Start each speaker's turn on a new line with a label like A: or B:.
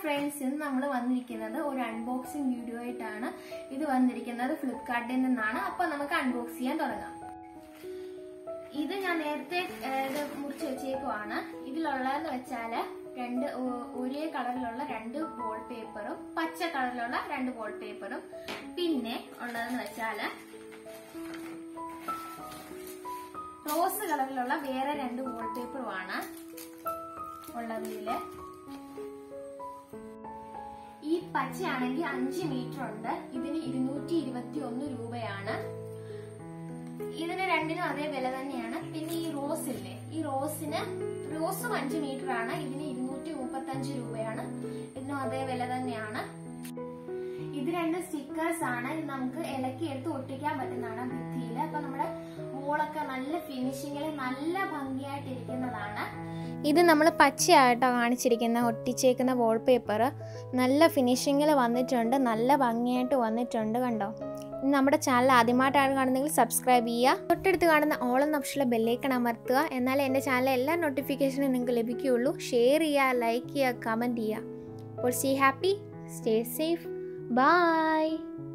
A: friends ഇന്ന് നമ്മൾ വന്നിരിക്കുന്നത് ഒരു അൺബോക്സിംഗ് വീഡിയോ ആയിട്ടാണ് ഇത് വന്നിരിക്കുന്നത് ഫ്ലിപ്കാർട്ടിൽ നിന്നാണ് അപ്പൊ നമുക്ക് അൺബോക്സ് ചെയ്യാൻ തുടങ്ങാം ഇത് ഞാൻ നേരത്തെ ഏഹ്, ഇത് മുറിച്ച് വെച്ചേക്കുവാണ് ഇതിലുള്ളതെന്ന് വെച്ചാല് രണ്ട് ഒ- ഒരേ കളറിലുള്ള രണ്ട് വോൾ പേപ്പറും പച്ച കളറിലുള്ള രണ്ട് വോൾ പേപ്പറും പിന്നെ ഉള്ളതെന്ന് വെച്ചാല് റോസ് കളറിലുള്ള വേറെ രണ്ട് വോൾ പേപ്പറുമാണ് ഉള്ളത് ഇതില് ഈ പച്ചയാണെങ്കിൽ അഞ്ച് മീറ്റർ ഉണ്ട് ഇതിന് ഇരുന്നൂറ്റി ഇരുപത്തി ഒന്ന് രൂപയാണ് ഇതിന് രണ്ടിനും അതേ വില തന്നെയാണ് പിന്നെ ഈ റോസ് ഇല്ലേ ഈ റോസിന് റോസും അഞ്ച് മീറ്റർ ആണ് ഇതിന് ഇരുന്നൂറ്റി മുപ്പത്തി അഞ്ച് രൂപയാണ് ഇതിനും അതേ വില തന്നെയാണ് ഇത് രണ്ട് സ്റ്റിക്കേഴ്സ് ആണ് ഇത് നമുക്ക് ഇലക്കി എടുത്ത് ഒട്ടിക്കാൻ പറ്റുന്നതാണ് ഭിത്തിയിൽ അപ്പൊ നമ്മുടെ മോളൊക്കെ നല്ല ഫിനിഷിങ്ങിൽ നല്ല ഭംഗിയായിട്ടിരിക്കുന്നതാണ്
B: ഇത് നമ്മൾ പച്ചയായിട്ടോ കാണിച്ചിരിക്കുന്ന ഒട്ടിച്ചേക്കുന്ന വാൾപേപ്പർ നല്ല ഫിനിഷിങ്ങിൽ വന്നിട്ടുണ്ട് നല്ല ഭംഗിയായിട്ട് വന്നിട്ടുണ്ട് കണ്ടോ ഇത് നമ്മുടെ ചാനൽ ആദ്യമായിട്ടാണ് കാണുന്നതെങ്കിൽ സബ്സ്ക്രൈബ് ചെയ്യുക തൊട്ടടുത്ത് കാണുന്ന ഓൾ എന്ന ഓപ്ഷനിലെ ബെല്ലേക്കൺ അമർത്തുക എന്നാലേ എൻ്റെ ചാനലിലെ എല്ലാ നോട്ടിഫിക്കേഷനും നിങ്ങൾക്ക് ലഭിക്കുകയുള്ളൂ ഷെയർ ചെയ്യുക ലൈക്ക് ചെയ്യുക കമൻറ്റ് ചെയ്യുക അപ്പോൾ see happy stay safe by